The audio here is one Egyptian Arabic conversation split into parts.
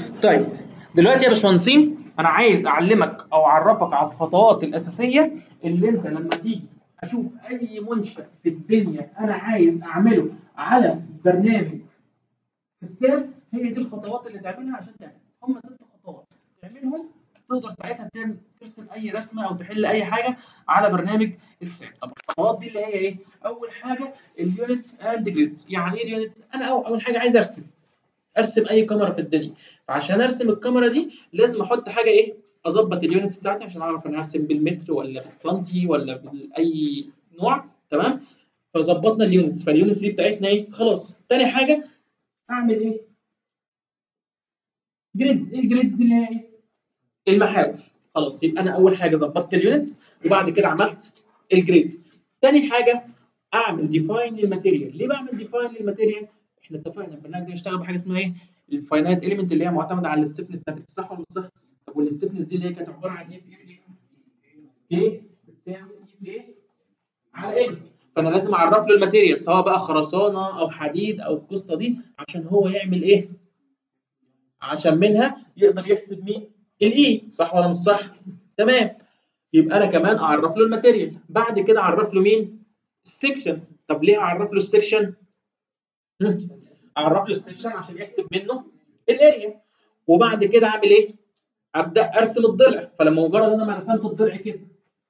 طيب دلوقتي يا باشمهندسين انا عايز اعلمك او اعرفك على الخطوات الاساسيه اللي انت لما تيجي اشوف اي منشا في الدنيا انا عايز اعمله على برنامج في الساب هي دي الخطوات اللي تعملها عشان تعمل هم ست خطوات تعملهم تقدر ساعتها تعمل ترسم اي رسمه او تحل اي حاجه على برنامج الساب طب الخطوات دي اللي هي ايه اول حاجه اليونتس اند جريدز يعني ايه اليونتس انا أو اول حاجه عايز ارسم ارسم اي كاميرا في الدنيا فعشان ارسم الكاميرا دي لازم احط حاجه ايه اظبط اليونتس بتاعتي عشان اعرف انا هرسم بالمتر ولا بالسنتي ولا باي نوع تمام فظبطنا اليونتس فاليونتس دي بتاعتنا ايه خلاص تاني حاجه اعمل ايه جريدز ايه الجريدز دي اللي هي ايه المحاور خلاص يبقى انا اول حاجه ظبطت اليونتس وبعد كده عملت الجريدز تاني حاجه اعمل ديفاين للماتيريال ليه بعمل ديفاين للماتيريال احنا اتفقنا البرنامج ده بيشتغل بحاجه اسمها ايه الفاينايت اليمنت اللي هي معتمده على الستيفنس ماتريكس صح ولا مش صح طب والستيفنس دي اللي هي كانت عباره عن ايه في ايه ايه بتساوي ايه في ايه على ايه فانا لازم اعرف له الماتيريال سواء بقى خرسانه او حديد او القصه دي عشان هو يعمل ايه عشان منها يقدر يحسب مين الاي صح ولا مش صح تمام يبقى انا كمان اعرف له الماتيريال بعد كده اعرف له مين السكشن طب ليه اعرف له السكشن اعرف له السكشن عشان يحسب منه الاريا وبعد كده اعمل ايه ابدا ارسم الضلع فلما مجرد انا ما رسمت الضلع كده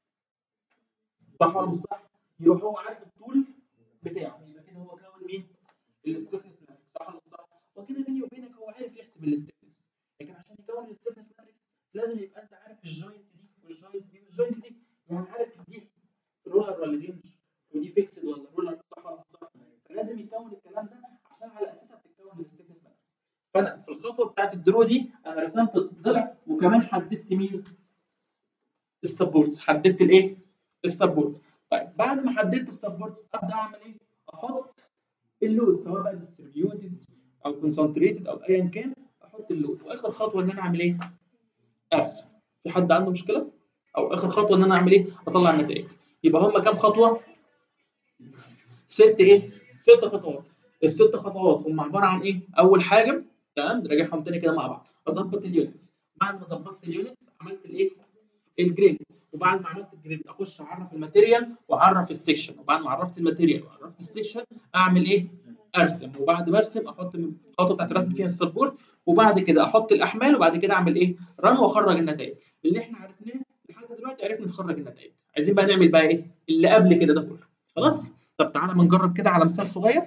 صح ولا مش صح يروح هو عارف الطول بتاعه يبقى كده هو كون مين الاستفنس صح ولا مش صح وكده بيني وبينك هو عارف يحسب الاستفنس لكن عشان يكون الاستفنس ماتريكس لازم يبقى انت عارف الجوينت دي والجوينت دي والجوينت دي يعني عارف دي رولر ولا رينج ودي فيكسد ولا رولر صح ولا مش صح فلازم يكون الكلام ده عشان على اساسها بتتكون الاستفنس ماتريكس فانا في الخطوه بتاعت الدرو دي انا رسمت الضلع وكمان حددت مين السبورتس حددت الايه السبورت طيب بعد ما حددت السبورت ابدا اعمل ايه احط اللود سواء بقى ديستريبيوتد او كونسنتريتد او ايا كان احط اللود واخر خطوه ان انا اعمل ايه ارسم في حد عنده مشكله او اخر خطوه ان انا اعمل ايه اطلع النتائج يبقى هم كام خطوه ست ايه ست خطوات الست خطوات هم عباره عن ايه اول حاجه تمام نراجعهم تاني كده مع بعض اظبط اليونتس بعد ما ظبطت اليونتس عملت الايه الجريد وبعد ما عملت الجريد اخش اعرف الماتيريال واعرف السكشن وبعد ما عرفت الماتيريال وعرفت السكشن اعمل ايه ارسم وبعد ما ارسم احط الخطوه بتاعت الرسم فيها السبورت وبعد كده احط الاحمال وبعد كده اعمل ايه رن واخرج النتائج اللي احنا عرفناه لحد دلوقتي عرفنا نخرج النتائج عايزين بقى نعمل بقى ايه اللي قبل كده ده كله خلاص طب تعالى ما نجرب كده على مثال صغير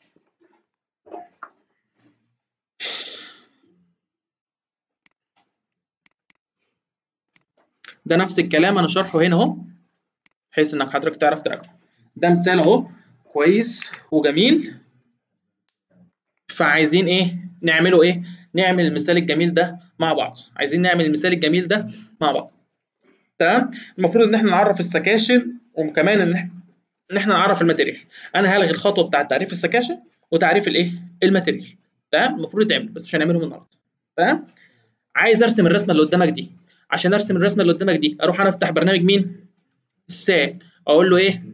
ده نفس الكلام انا شارحه هنا اهو بحيث انك حضرتك تعرف تراجعه ده مثال اهو كويس وجميل فعايزين ايه نعمله ايه نعمل المثال الجميل ده مع بعض عايزين نعمل المثال الجميل ده مع بعض تمام المفروض ان احنا نعرف السكاشن وكمان ان احنا ان احنا نعرف الماتيريال انا هلغي الخطوه بتاعت تعريف السكاشن وتعريف الايه الماتيريال تمام المفروض يتعمل بس مش هنعملهم النهارده تمام عايز ارسم الرسمه اللي قدامك دي عشان ارسم الرسمه اللي قدامك دي اروح انا افتح برنامج مين الساب اقول له ايه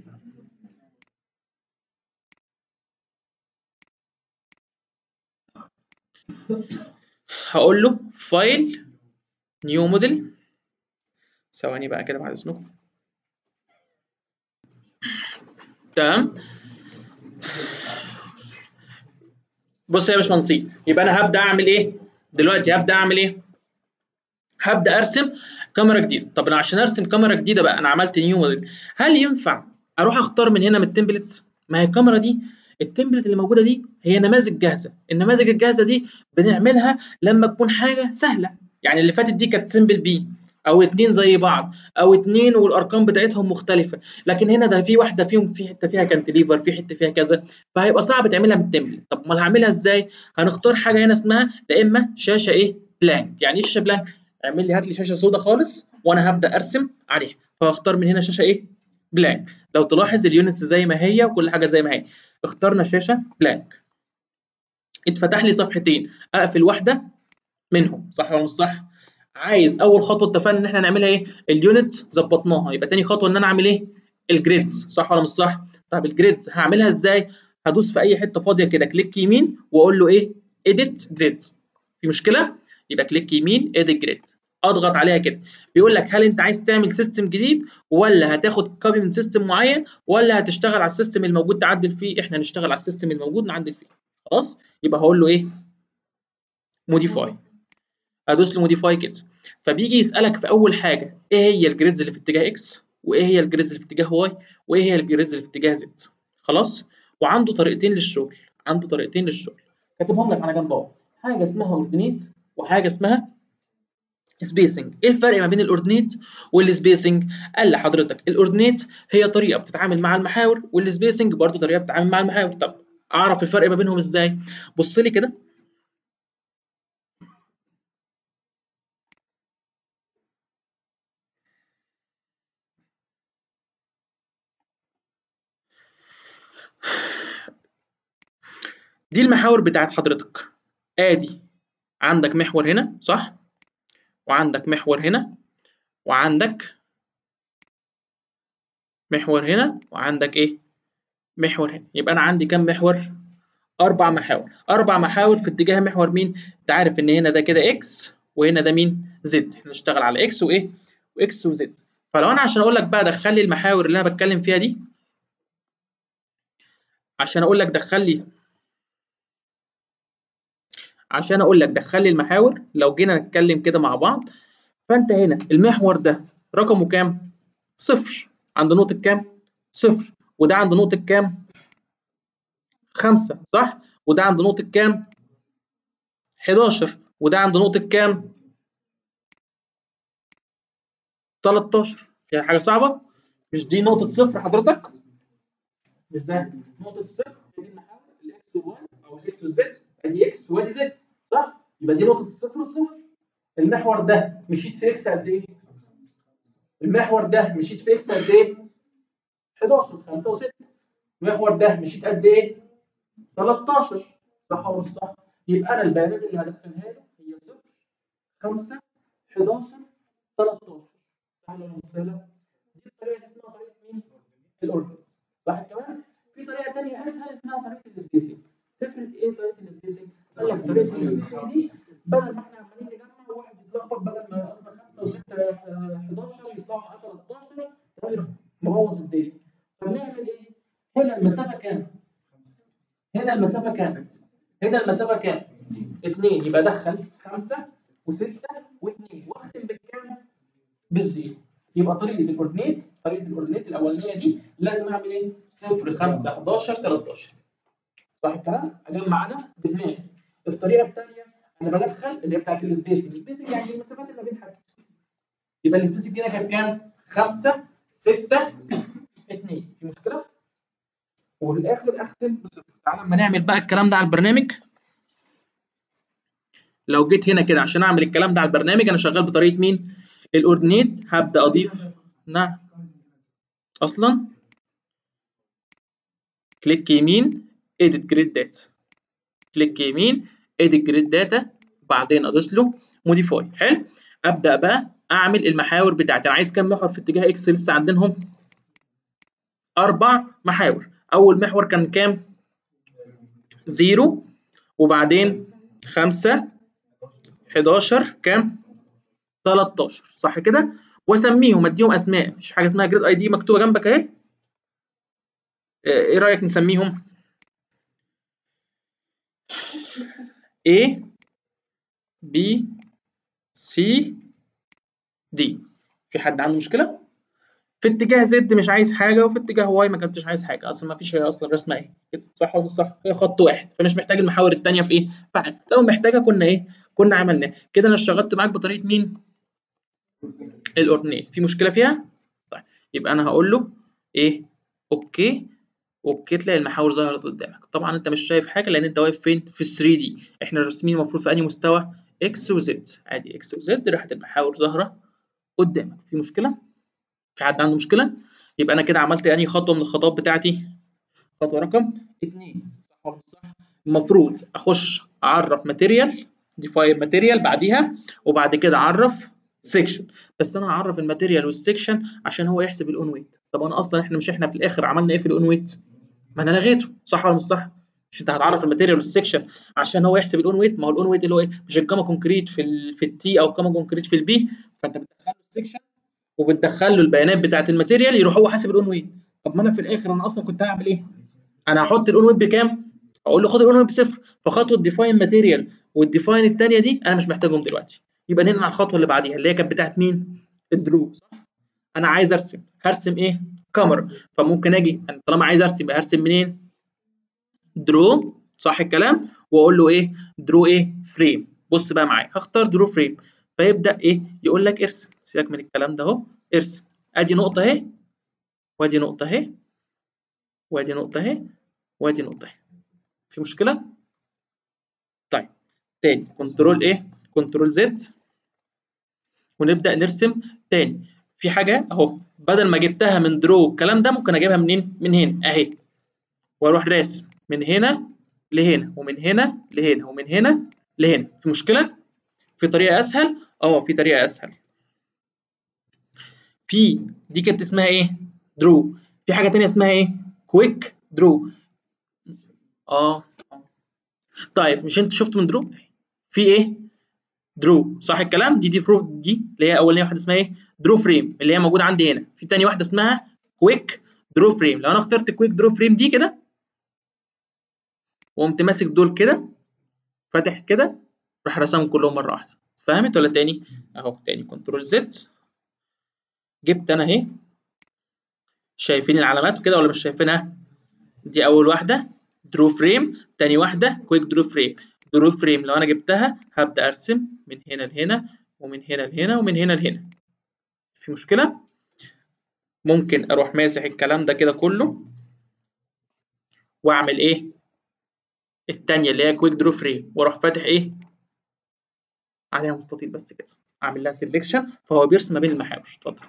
هقول له فايل نيو موديل ثواني بقى كده بعد اذنكم تمام بص يا باشمهندسين يبقى انا هبدا اعمل ايه دلوقتي هبدا اعمل ايه هبدا ارسم كاميرا جديده طب انا عشان ارسم كاميرا جديده بقى انا عملت نيو موديل هل ينفع اروح اختار من هنا من التمبلت ما هي الكاميرا دي التمبلت اللي موجوده دي هي نماذج جاهزه النماذج الجاهزه دي بنعملها لما تكون حاجه سهله يعني اللي فاتت دي كانت سمبل بي او اتنين زي بعض او اتنين والارقام بتاعتهم مختلفه لكن هنا ده في واحده فيهم في حته فيها كانتليفر في حته فيها كذا فهيبقى صعب تعملها من التمبلت طب امال هعملها ازاي هنختار حاجه هنا اسمها يا اما شاشه ايه بلانك يعني ايه شاشه بلانك اعمل لي هات لي شاشه سوداء خالص وانا هبدا ارسم عليها فهختار من هنا شاشه ايه بلانك لو تلاحظ اليونتس زي ما هي وكل حاجه زي ما هي اخترنا شاشه بلانك اتفتح لي صفحتين اقفل واحده منهم صح ولا مش صح عايز اول خطوه اتفقنا ان احنا نعملها ايه اليونت ظبطناها يبقى تاني خطوه ان انا اعمل ايه الجريدز صح ولا مش صح طب الجريدز هعملها ازاي هدوس في اي حته فاضيه كده كليك يمين واقول له ايه اديت جريدز في مشكله يبقى كليك يمين اديت جريد اضغط عليها كده بيقول لك هل انت عايز تعمل سيستم جديد ولا هتاخد كوبي من سيستم معين ولا هتشتغل على السيستم الموجود تعدل فيه احنا نشتغل على السيستم الموجود نعدل فيه خلاص يبقى هقول له ايه موديفاي ادوس له موديفاي كده فبيجي يسالك في اول حاجه ايه هي الجريدز اللي في اتجاه اكس وايه هي الجريدز اللي في اتجاه واي وايه هي الجريدز اللي في اتجاه زد خلاص وعنده طريقتين للشغل عنده طريقتين للشغل كاتبهم لك على جنب اهو حاجه اسمها اوردينيت وحاجه اسمها سبيسنج ايه الفرق ما بين الاوردينيت والسبيسنج قال لحضرتك الاوردينيت هي طريقه بتتعامل مع المحاور والسبيسنج برضو طريقه بتتعامل مع المحاور طب اعرف الفرق ما بينهم ازاي بص لي كده دي المحاور بتاعت حضرتك ادي عندك محور هنا صح وعندك محور هنا وعندك محور هنا وعندك ايه محور هنا يبقى انا عندي كام محور اربع محاور اربع محاور في اتجاه محور مين انت عارف ان هنا ده كده اكس وهنا ده مين زد احنا نشتغل على اكس وايه واكس وزد فلو انا عشان اقول لك بقى دخل لي المحاور اللي انا بتكلم فيها دي عشان اقول لك دخل لي عشان اقول لك دخل لي المحاور لو جينا نتكلم كده مع بعض فانت هنا المحور ده رقمه كام صفر عند نقطه كام صفر وده عند نقطه كام خمسة صح وده عند نقطه كام 11 وده عند نقطه كام 13 فيها حاجه صعبه مش دي نقطه صفر حضرتك مش ده نقطه صفر دي المحاور الاكس والواي او الاكس والزد ادي اكس وادي زد صح يبقى دي نقطه الصفر والصفر المحور ده مشيت في اكس قد ايه المحور ده مشيت في اكس قد ايه 11 5 و6 المحور ده مشيت قد ايه 13 صح ولا مش صح يبقى انا البيانات اللي هدخلها له هي 0 5 11 13 صح ولا مش سهله دي الطريقه دي اسمها طريقه مين الاوردر واحد كمان في طريقه ثانيه اسهل اسمها طريقه السبيسنج تفرق ايه طريقه السبيسنج قال لك طريقه السبيسنج دي بدل ما احنا عمالين نجمع واحد يتلخبط بدل ما اصلا 5 و6 11 يطلعوا معاه 13 يروح مبوظ الدنيا فبنعمل ايه؟ هنا المسافه كام؟ هنا المسافه كام؟ هنا المسافه كام؟ 2 يبقى دخل 5 و6 و2 واختم بالكام؟ بالزيرو يبقى طريقه الاوردينيت طريقه الاوردينيت الاولانيه دي لازم اعمل ايه؟ 0 5 11 13 صح الكلام؟ اجمع انا بدماغي الطريقه الثانيه انا بدخل اللي هي بتاعت السبيسنج السبيسنج يعني المسافات اللي ما بين حاجات يبقى السبيسنج هنا كانت كام 5 6 2 في مشكله وفي الاخر اختم بصفر تعالى اما نعمل بقى الكلام ده على البرنامج لو جيت هنا كده عشان اعمل الكلام ده على البرنامج انا شغال بطريقه مين الاوردينيت هبدا اضيف نعم اصلا كليك يمين edit grid data كليك يمين edit grid data وبعدين ادوس له موديفاي حلو ابدا بقى اعمل المحاور بتاعتي انا عايز كام محور في اتجاه اكس لسه عندهم اربع محاور اول محور كان كام زيرو وبعدين خمسة 11 كام 13 صح كده واسميهم اديهم اسماء مفيش حاجه اسمها جريد اي دي مكتوبه جنبك اهي ايه رايك نسميهم A B C D في حد عنده مشكله في اتجاه زد مش عايز حاجه وفي اتجاه واي ما كنتش عايز حاجه اصلا ما فيش هي اصلا رسمه ايه صح ولا مش صح هي خط واحد فمش محتاج المحاور الثانيه في ايه فعلا لو محتاجه كنا ايه كنا عملناه كده انا اشتغلت معاك بطريقه مين الاوردينيت في مشكله فيها طيب يبقى انا هقول له ايه اوكي اوكي تلاقي المحاور ظهرت قدامك طبعا انت مش شايف حاجه لان انت واقف فين في 3 دي احنا راسمين المفروض في انهي مستوى اكس وزد ادي اكس وزد راحت المحاور ظاهره قدامك في مشكله في حد عنده مشكله يبقى انا كده عملت انهي خطوه من الخطوات بتاعتي خطوه رقم 2 صح ولا صح المفروض اخش اعرف ماتيريال ديفاين ماتيريال بعديها وبعد كده اعرف سيكشن بس انا هعرف الماتيريال والسيكشن عشان هو يحسب الاون ويت طب انا اصلا احنا مش احنا في الاخر عملنا ايه في الاون ويت ما انا لغيته صح ولا مش صح مش انت هتعرف الماتيريال والسكشن عشان هو يحسب الاون ويت ما هو الاون ويت اللي هو ايه مش الجاما كونكريت في ال في التي او الجاما كونكريت في البي فانت بتدخل له السكشن وبتدخل له البيانات بتاعت الماتيريال يروح هو حاسب الاون ويت طب ما انا في الاخر انا اصلا كنت هعمل ايه؟ انا هحط الاون ويت بكام؟ اقول له خد الاون ويت بصفر فخطوه ديفاين ماتيريال والديفاين الثانيه دي انا مش محتاجهم دلوقتي يبقى ننقل على الخطوه اللي بعديها اللي هي كانت بتاعت مين؟ الدرو صح؟ انا عايز ارسم هرسم ايه؟ كاميرا فممكن اجي أنا طالما عايز ارسم يبقى هرسم منين؟ درو صح الكلام واقول له ايه؟ درو ايه؟ فريم بص بقى معايا هختار درو فريم فيبدا ايه؟ يقول لك ارسم سيبك من الكلام ده اهو ارسم ادي نقطه اهي وادي نقطه اهي وادي نقطه اهي وادي نقطه اهي في مشكله؟ طيب تاني كنترول ايه؟ كنترول زد ونبدا نرسم تاني في حاجه اهو بدل ما جبتها من درو الكلام ده ممكن اجيبها منين؟ من هنا اهي واروح راسم من هنا لهنا ومن هنا لهنا ومن هنا لهنا في مشكله؟ في طريقه اسهل؟ اه في طريقه اسهل في دي كانت اسمها ايه؟ درو في حاجه تانية اسمها ايه؟ كويك درو اه طيب مش انت شفت من درو؟ في ايه؟ درو صح الكلام؟ دي دي فرو دي اللي هي اولانيه واحده اسمها ايه؟ درو فريم اللي هي موجوده عندي هنا في تاني واحده اسمها كويك درو فريم لو انا اخترت كويك درو فريم دي كده وقمت ماسك دول كده فاتح كده راح رسمهم كلهم مره واحده فهمت ولا تاني؟ اهو تاني كنترول زد جبت انا اهي شايفين العلامات كده ولا مش شايفينها؟ دي اول واحده درو فريم تاني واحده كويك درو فريم درو فريم لو انا جبتها هبدا ارسم من هنا لهنا ومن هنا لهنا ومن هنا لهنا في مشكله ممكن اروح ماسح الكلام ده كده كله واعمل ايه التانية اللي هي كويك درو فريم واروح فاتح ايه عليها مستطيل بس كده اعمل لها سيلكشن فهو بيرسم ما بين المحاور اتفضل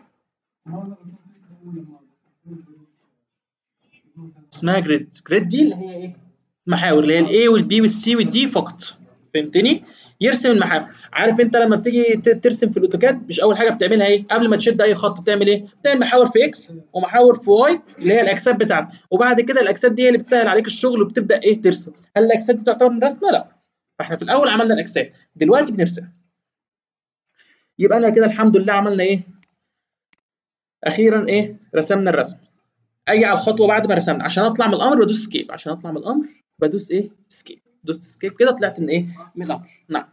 اسمها جريد جريد دي اللي هي ايه محاور اللي هي الاي والبي والسي والدي فقط فهمتني يرسم المحاور عارف انت لما بتيجي ترسم في الاوتوكاد مش اول حاجه بتعملها ايه قبل ما تشد اي خط بتعمل ايه بتعمل محاور في اكس ومحاور في واي اللي هي الاجساد بتاعتك وبعد كده الاجساد دي هي اللي بتسهل عليك الشغل وبتبدا ايه ترسم هل الاجساد دي تعتبر من رسمه لا فاحنا في الاول عملنا الاجساد دلوقتي بنرسم يبقى انا كده الحمد لله عملنا ايه اخيرا ايه رسمنا الرسم اجي على الخطوه بعد ما رسمنا عشان اطلع من الامر بدوس سكيب عشان اطلع من الامر بدوس ايه سكيب دوست سكيب كده طلعت من ايه من الامر نعم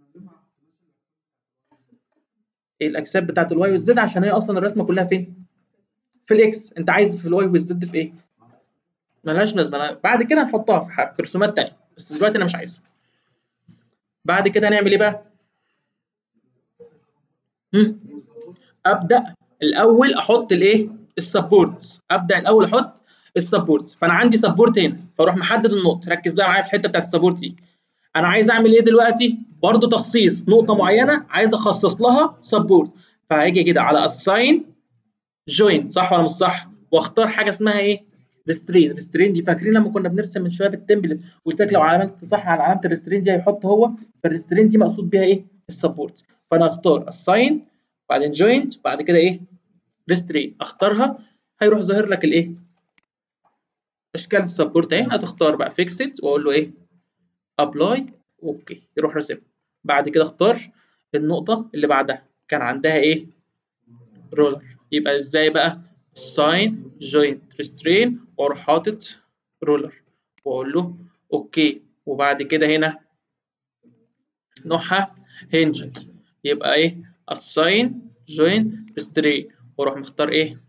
الاجساد بتاعت الواي والزد عشان هي اصلا الرسمه كلها فين في الاكس انت عايز في الواي والزد في ايه ملهاش لازمه بعد كده نحطها في رسومات تانية بس دلوقتي انا مش عايزها بعد كده هنعمل ايه بقى هم؟ ابدا الاول احط الايه السبورتس ابدا الاول احط السبورتس فانا عندي سبورت هنا فاروح محدد النقطه ركز بقى معايا في الحته بتاعت السبورت دي انا عايز اعمل ايه دلوقتي برضو تخصيص نقطه معينه عايز اخصص لها سبورت فهاجي كده على اساين جوين صح ولا مش صح واختار حاجه اسمها ايه ريسترين ريسترين دي فاكرين لما كنا بنرسم من شويه بالتمبلت قلت لك لو علامه صح على علامه الريسترين دي هيحط هو فالريسترين دي مقصود بيها ايه السبورت فانا اختار اساين بعدين جوينت بعد كده ايه ريسترين اختارها هيروح ظاهر لك الايه اشكال السبورت اهي هتختار بقى فيكسد واقول له ايه ابلاي اوكي يروح راسم بعد كده اختار النقطه اللي بعدها كان عندها ايه رولر يبقى ازاي بقى ساين جوينت ريسترين واروح حاطط رولر واقول له اوكي وبعد كده هنا نوعها هنجد يبقى ايه الساين جوينت ريسترين واروح مختار ايه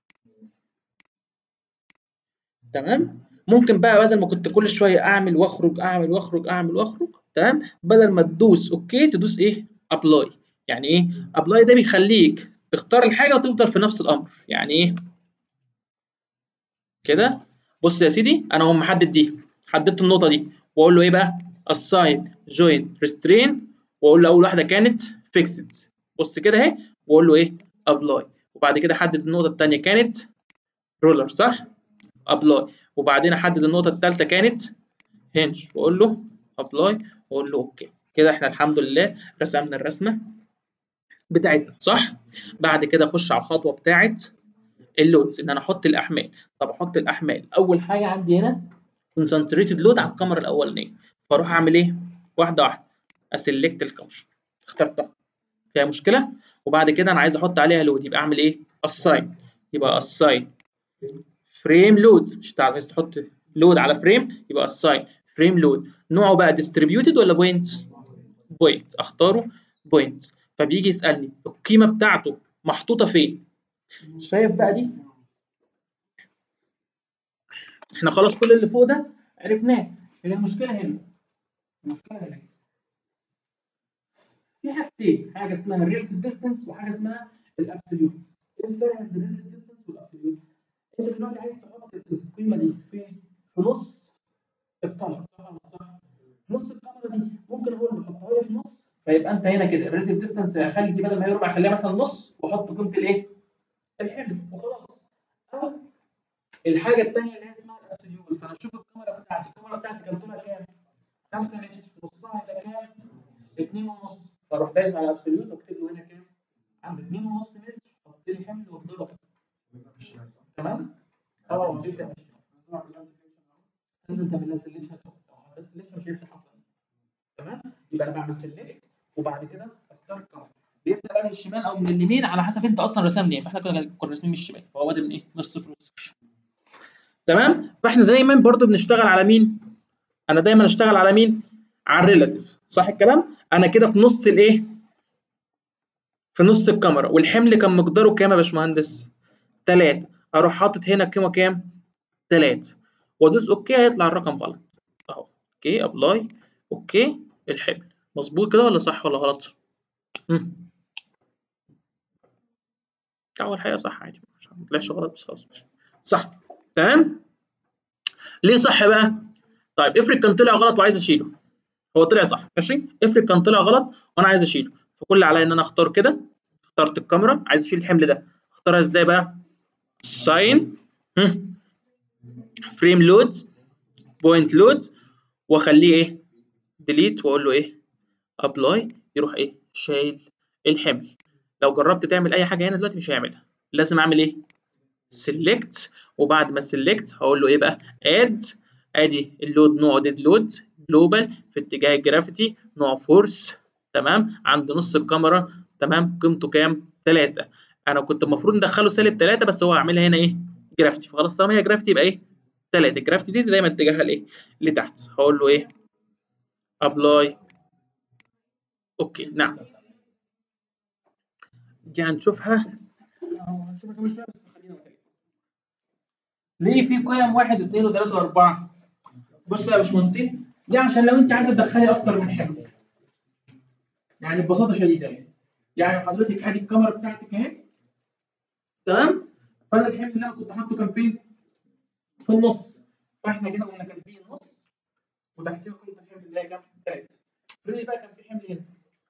تمام ممكن بقى بدل ما كنت كل شويه اعمل واخرج اعمل واخرج اعمل واخرج تمام بدل ما تدوس اوكي تدوس ايه ابلاي يعني ايه ابلاي ده بيخليك تختار الحاجه وتفضل في نفس الامر يعني ايه كده بص يا سيدي انا هو محدد دي حددت النقطه دي واقول له ايه بقى assign join restrain واقول له اول واحده كانت fixed بص كده اهي واقول له ايه apply وبعد كده احدد النقطه الثانيه كانت رولر صح ابلاي وبعدين احدد النقطه الثالثه كانت هنج واقول له ابلاي واقول له اوكي كده احنا الحمد لله رسمنا الرسمه بتاعتنا صح بعد كده اخش على الخطوه بتاعت اللودز ان انا احط الاحمال طب احط الاحمال اول حاجه عندي هنا كونسنتريتد لود على الكاميرا الاولانيه فاروح اعمل ايه واحده واحده اسلكت الكاميرا اخترتها فيها مشكله وبعد كده انا عايز احط عليها لود يبقى اعمل ايه اساين يبقى اساين فريم لود مش عايز تحط لود على فريم يبقى اساين فريم لود نوعه بقى ديستريبيوتد ولا بوينت بوينت اختاره بوينت فبيجي يسالني القيمه بتاعته محطوطه فين شايف بقى دي احنا خلاص كل اللي فوق ده عرفناه هي المشكله هنا المشكله هنا في حاجتين حاجه اسمها الريلتيف ديستانس وحاجه اسمها الابسوليوت ايه الفرق بين الريلتيف ديستانس والابسوليوت انت دلوقتي عايز تحط القيمه دي فين في نص الكاميرا صح ولا صح نص الكاميرا دي ممكن اقول له حطها لي في نص فيبقى انت هنا كده الريلتيف ديستانس اخلي دي بدل ما هي ربع اخليها مثلا نص واحط قيمه الايه الحمل وخلاص او الحاجه الثانيه اللي هي اسمها الابسوليوت فانا اشوف الكاميرا بتاعتي الكاميرا بتاعتي كان طولها كام 5 متر نصها هيبقى كام 2 ونص فاروح دايس على الابسوليوت واكتب له هنا كام عند 2 ونص متر حط لي حمل واضربه تمام اه بيبدا لازم تعمل لها سelection السلكشن مش هيفتح اصلا تمام يبقى انا بعمل سيلكت وبعد كده اختار الكاميرا بيبدا بقى من الشمال او من اليمين على حسب انت اصلا رسام ليه فاحنا كنا كنا راسمين من الشمال فهو بادئ من ايه من الصفر والصفر تمام فاحنا دايما برضو بنشتغل على مين انا دايما اشتغل على مين على الريلاتيف صح الكلام انا كده في نص الايه في نص الكاميرا والحمل كان مقداره كام يا باشمهندس 3 اروح حاطط هنا قيمه كام 3 وادوس اوكي هيطلع الرقم غلط اهو اوكي ابلاي اوكي الحمل مظبوط كده ولا صح ولا غلط امم هو الحقيقه صح عادي مش ما طلعش غلط بس خلاص ماشي صح تمام ليه صح بقى طيب افرض كان طلع غلط وعايز اشيله هو طلع صح ماشي افرض كان طلع غلط وانا عايز اشيله فكل اللي عليا ان انا اختار كده اخترت الكاميرا عايز اشيل الحمل ده اختارها ازاي بقى ساين فريم لود بوينت لود واخليه ايه ديليت واقول له ايه ابلاي يروح ايه شايل الحمل لو جربت تعمل اي حاجه هنا دلوقتي مش هيعملها لازم اعمل ايه سيلكت وبعد ما سيلكت هقول له ايه بقى اد ادي اللود نوعه ديد لود جلوبال في اتجاه الجرافيتي نوع فورس تمام عند نص الكاميرا تمام قيمته كام 3 انا كنت المفروض ندخله سالب 3 بس هو عاملها هنا ايه جرافيتي فخلاص طالما هي جرافيتي يبقى ايه 3 الجرافيتي دي دايما اتجاهها لايه لتحت هقول له ايه ابلاي اوكي نعم دي هنشوفها هنشوفها كمان شويه بس خلينا نتكلم ليه في قيم واحد واثنين وثلاثه واربعه بص يا باشمهندسين دي عشان لو انت عايزه تدخلي اكتر من حمل يعني ببساطه شديده يعني يعني حضرتك ادي الكاميرا بتاعتك اهي تمام فانا الحمل اللي انا كنت حاطه كان فين؟ في النص فاحنا كده قلنا كان فيه النص وتحتيه قيمه الحمل اللي هي كام؟ 3 فريدي بقى كان في حمل هنا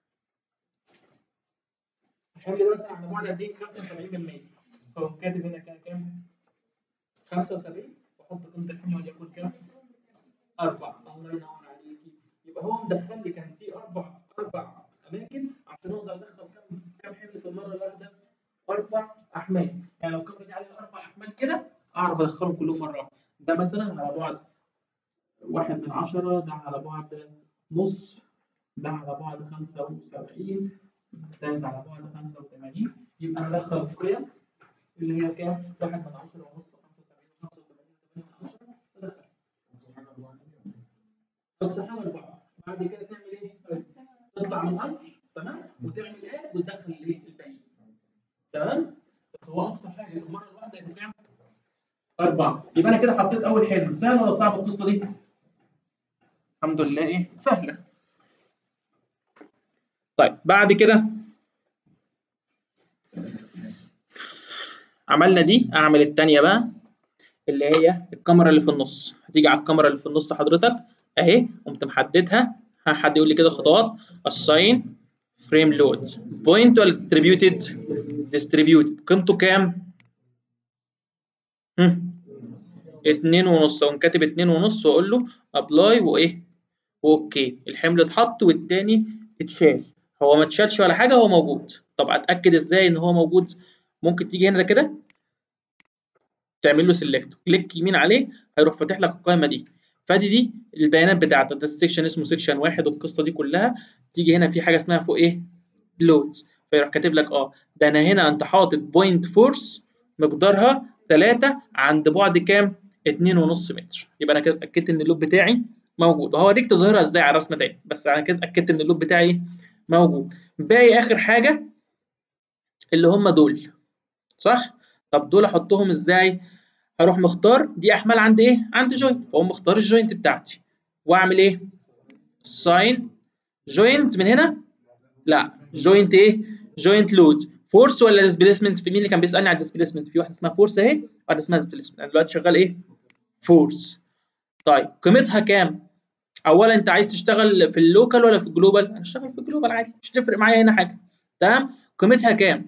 الحمل ده مثلا على بعد قد ايه 75% فهو كاتب هنا كام كام 75 واحط قيمه الحمل وليكن كام 4 الله ينور عليكي يبقى هو مدخل لي كان في اربع اربع اماكن عشان اقدر ادخل كام كام حمل في المره الواحده اربع احمال يعني لو الكاميرا دي عليها اربع احمال كده اعرف ادخلهم كلهم مره واحده ده مثلا على بعد واحد من عشرة ده على بعد نص ده على بعد 75 ده على بعد 85 يبقى ندخل القيم اللي هي كام؟ واحد من عشرة ونص 75 85 ادخل تمسحها اربعه بعد كده تعمل ايه؟ تطلع من الف تمام وتعمل ايه وتدخل الايه الباقي تمام بس هو اقصى حاجه المره الواحده يبقى كام؟ اربعه يبقى انا كده حطيت اول حلم سهله ولا صعبه القصه دي؟ الحمد لله ايه سهله طيب بعد كده عملنا دي اعمل الثانيه بقى اللي هي الكاميرا اللي في النص هتيجي على الكاميرا اللي في النص حضرتك اهي قمت محددها ها حد يقول لي كده خطوات assign frame load point ولا distributed distributed قيمته كام هم. اتنين ونص اقوم كاتب اتنين ونص واقول له ابلاي وايه واوكي الحمل اتحط والتاني اتشال هو ما اتشالش ولا حاجه هو موجود طب اتاكد ازاي ان هو موجود ممكن تيجي هنا ده كده تعمل له سيلكت كليك يمين عليه هيروح فاتح لك القائمه دي فادي دي البيانات بتاعتك ده السكشن اسمه سكشن واحد والقصه دي كلها تيجي هنا في حاجه اسمها فوق ايه لودز فيروح كاتب لك اه ده انا هنا انت حاطط بوينت فورس مقدارها 3 عند بعد كام 2.5 متر يبقى انا كده اتاكدت ان اللوب بتاعي موجود وهوريك تظهرها ازاي على الرسمه تاني بس انا كده اتاكدت ان اللوب بتاعي موجود باقي اخر حاجه اللي هم دول صح طب دول احطهم ازاي هروح مختار دي احمال عند ايه عند جوينت فاقوم مختار الجوينت بتاعتي واعمل ايه ساين جوينت من هنا لا جوينت ايه جوينت لود فورس ولا ديسبيسمنت في مين اللي كان بيسالني على الديسبيسمنت في واحده اسمها فورس اهي واحده اسمها ديسبيسمنت انا دلوقتي شغال ايه فورس طيب قيمتها كام اولا انت عايز تشتغل في اللوكال ولا في الجلوبال انا اشتغل في الجلوبال عادي مش تفرق معايا هنا حاجه تمام قيمتها كام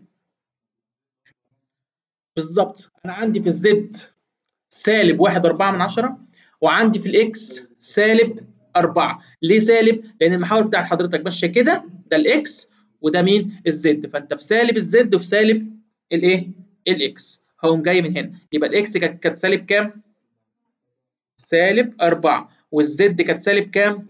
بالظبط انا عندي في الزد سالب واحد أربعة من عشرة وعندي في الإكس سالب أربعة ليه سالب؟ لأن المحاور بتاعت حضرتك ماشية كده ده الإكس وده مين؟ الزد فأنت في سالب الزد وفي سالب الإيه؟ الإكس هقوم جاي من هنا يبقى الإكس كانت كانت سالب كام؟ سالب أربعة والزد كانت سالب كام؟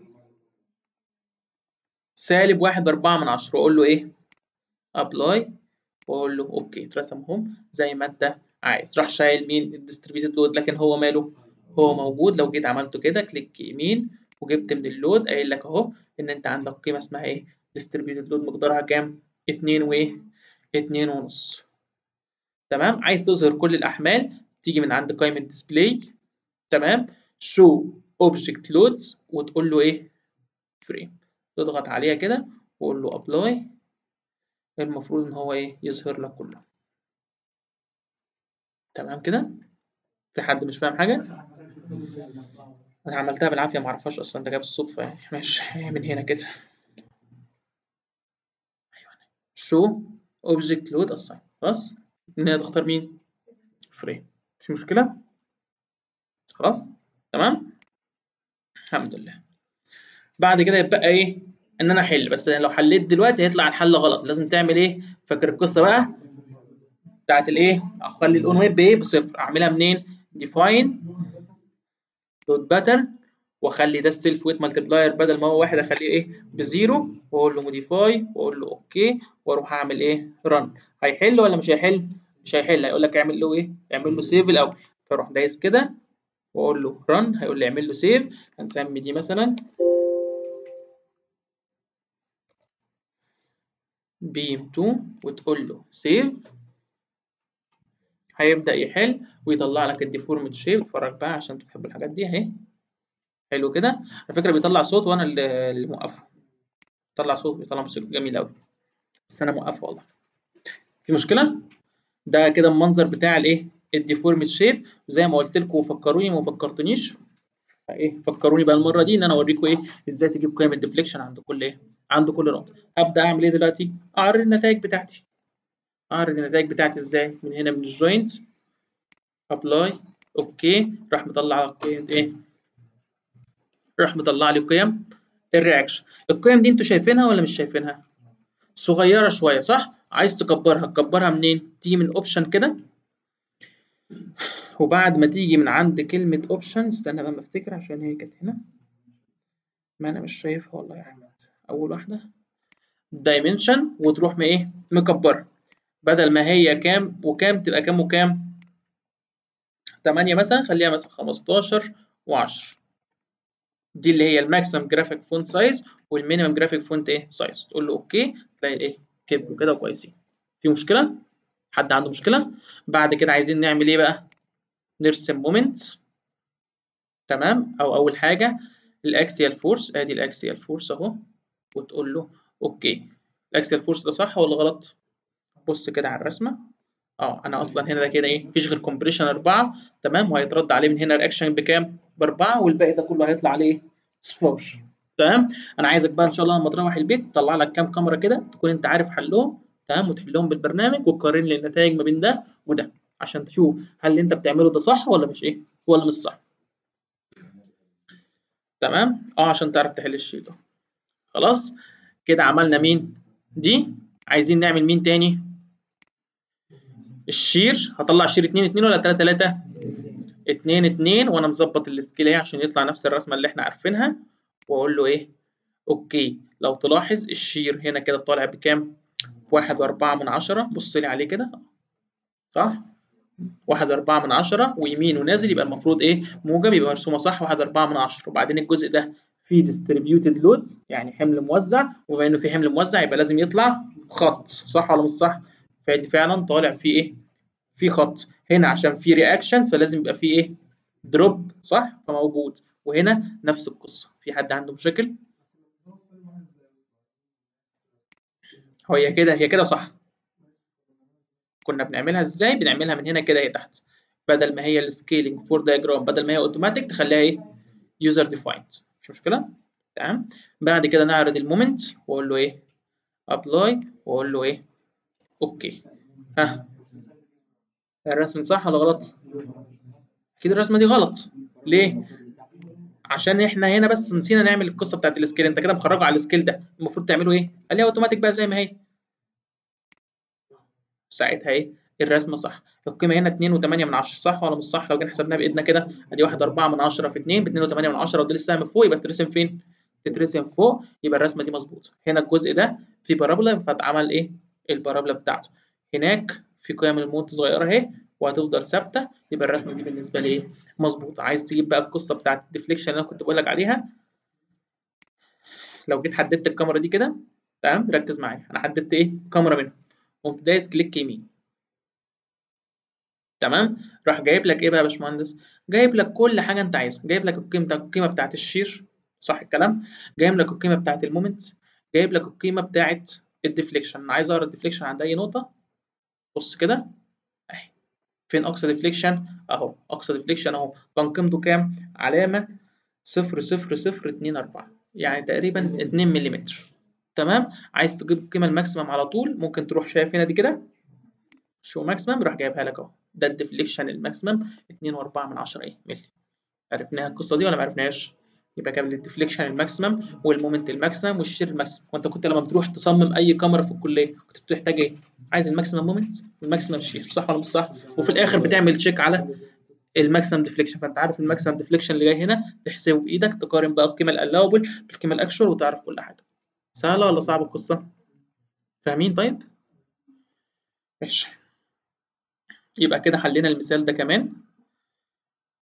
سالب واحد أربعة من عشرة وأقول له إيه؟ أبلاي وأقول له أوكي اترسمهم زي ما أنت عايز راح شايل مين الديستريبيوتد لود لكن هو ماله هو موجود لو جيت عملته كده كليك يمين وجبت من اللود قايل لك اهو ان انت عندك قيمه اسمها ايه ديستريبيوتد لود مقدارها كام 2 وايه 2 ونص تمام عايز تظهر كل الاحمال تيجي من عند قائمه ديسبلاي تمام شو اوبجكت لودز وتقول له ايه فريم تضغط عليها كده وقول له ابلاي المفروض ان هو ايه يظهر لك كله تمام كده في حد مش فاهم حاجه انا عملتها بالعافيه ما اعرفهاش اصلا ده جاب الصدفه يعني ماشي من هنا كده شو اوبجكت لود اساين خلاص ان هي تختار مين فريم مش مشكله خلاص تمام الحمد لله بعد كده يبقى ايه ان انا احل بس لو حليت دلوقتي هيطلع الحل غلط لازم تعمل ايه فاكر القصه بقى بتاعت الايه اخلي الاون ويب بايه بصفر اعملها منين ديفاين دوت باترن واخلي ده السيلف ويت مالتبلاير بدل ما هو واحد اخليه ايه بزيرو واقول له موديفاي واقول له اوكي واروح اعمل ايه رن هيحل ولا مش هيحل مش هيحل هيقول لك اعمل له ايه اعمل له سيف الاول فاروح دايس كده واقول له رن هيقول لي اعمل له سيف هنسمي دي مثلا بيم 2 وتقول له سيف هيبدأ يحل ويطلع لك الديفورمد شيب اتفرج بقى عشان تحب الحاجات دي اهي حلو كده على فكرة بيطلع صوت وانا اللي موقفه بيطلع صوت بيطلع موسيقى جميل قوي بس انا موقفه والله في مشكلة ده كده المنظر بتاع الايه الديفورمد شيب زي ما قلت لكم فكروني ما فكرتنيش ايه فكروني بقى المره دي ان انا اوريكم ايه ازاي تجيب قيم الديفليكشن عند كل ايه عند كل نقطه ابدا اعمل ايه دلوقتي اعرض النتائج بتاعتي اعرض النتائج بتاعتي ازاي من هنا من الجوينت ابلاي اوكي راح مطلع قيم ايه راح مطلع لي قيم الرياكشن القيم دي انتوا شايفينها ولا مش شايفينها صغيره شويه صح عايز تكبرها تكبرها منين تيجي من اوبشن كده وبعد ما تيجي من عند كلمة اوبشن استنى بقى بفتكر عشان هي كانت هنا ما انا مش شايفها والله يا احمد اول واحدة دايمنشن وتروح ما ايه مكبرها بدل ما هي كام وكام تبقى كام وكام 8 مثلا خليها مثلا 15 و10 دي اللي هي الماكسيمم جرافيك فونت سايز والمينيمم جرافيك فونت ايه سايز تقول له اوكي تلاقي ايه كبروا كده كويسين في مشكلة حد عنده مشكلة بعد كده عايزين نعمل ايه بقى نرسم مومنت تمام او اول حاجه الاكسيال فورس ادي الاكسيال فورس اهو وتقول له اوكي الاكسيال فورس ده صح ولا غلط بص كده على الرسمه اه انا اصلا هنا ده كده ايه مفيش غير كومبريشن 4 تمام وهيترد عليه من هنا رياكشن بكام باربعه والباقي ده كله هيطلع عليه صفار تمام انا عايزك بقى ان شاء الله لما تروح البيت تطلع لك كام كاميرا كده تكون انت عارف حلهم تمام وتحلهم بالبرنامج وتقارن لي النتائج ما بين ده وده عشان تشوف هل اللي انت بتعمله ده صح ولا مش ايه ولا مش صح تمام اه عشان تعرف تحل الشيء ده خلاص كده عملنا مين دي عايزين نعمل مين تاني الشير هطلع شير 2 2 ولا 3 3 2 2 وانا مظبط السكيل اهي عشان يطلع نفس الرسمه اللي احنا عارفينها واقول له ايه اوكي لو تلاحظ الشير هنا كده طالع بكام واحد وأربعة من عشرة بص لي عليه كده صح واحد وأربعة من عشرة ويمين ونازل يبقى المفروض إيه موجب يبقى مرسومة صح واحد وأربعة من عشرة وبعدين الجزء ده فيه distributed load يعني حمل موزع وبما إنه في حمل موزع يبقى لازم يطلع خط صح ولا مش صح؟ فادي فعلا طالع فيه إيه؟ في خط هنا عشان في رياكشن فلازم يبقى فيه إيه؟ دروب صح؟ فموجود وهنا نفس القصة في حد عنده مشاكل؟ هو هي كده هي كده صح كنا بنعملها ازاي بنعملها من هنا كده اهي تحت بدل ما هي السكيلينج فور دايجرام بدل ما هي اوتوماتيك تخليها ايه يوزر ديفايند مش مشكله تمام بعد كده نعرض المومنت واقول له ايه ابلاي واقول له ايه اوكي ها الرسم صح ولا غلط اكيد الرسمه دي غلط ليه عشان احنا هنا بس نسينا نعمل القصه بتاعت السكيل انت كده مخرجه على السكيل ده المفروض تعمله ايه خليها اوتوماتيك بقى زي ما هي ساعتها ايه الرسمه صح القيمه هنا 2.8 من 10 صح ولا مش صح لو جينا حسبناها بايدنا كده ادي 1 4 من 10 في 2 ب 2.8 من 10 ودي السهم فوق يبقى ترسم فين تترسم فوق يبقى الرسمه دي مظبوطه هنا الجزء ده في بارابولا فاتعمل ايه البارابولا بتاعته هناك في قيم الموت صغيره اهي وهتفضل ثابته يبقى الرسمه دي بالنسبه لي ايه مظبوطه عايز تجيب بقى القصه بتاعت الديفليكشن اللي انا كنت بقول لك عليها لو جيت حددت الكاميرا دي كده تمام ركز معايا انا حددت ايه كاميرا منهم قمت دايس كليك يمين تمام راح جايب لك ايه بقى يا باشمهندس جايب لك كل حاجه انت عايزها جايب لك القيمه القيمه بتاعت الشير صح الكلام جايب لك القيمه بتاعت المومنت جايب لك القيمه بتاعت الديفليكشن انا عايز اقرا الديفليكشن عند اي نقطه بص كده اهي فين اقصى ديفليكشن اهو اقصى ديفليكشن اهو كان قيمته كام علامه 0.0024 يعني تقريبا 2 ملم تمام عايز تجيب القيمه الماكسيمم على طول ممكن تروح شايف هنا دي كده شو ماكسيمم راح جايبها لك اهو ده الديفليكشن الماكسيمم 2.4 من 10 ايه ملي عرفناها القصه دي ولا ما عرفناهاش يبقى جاب لي الديفليكشن الماكسيمم والمومنت الماكسيمم والشير الماكسيمم وانت كنت لما بتروح تصمم اي كاميرا في الكليه كنت بتحتاج ايه عايز الماكسيمم مومنت والماكسيمم شير صح ولا مش صح وفي الاخر بتعمل تشيك على الماكسيمم ديفليكشن فانت عارف الماكسيمم ديفليكشن اللي جاي هنا تحسبه بايدك تقارن بقى القيمه الالاوبل بالقيمه الاكشوال وتعرف كل حاجه سهله ولا صعبه القصه فاهمين طيب ماشي يبقى كده حلينا المثال ده كمان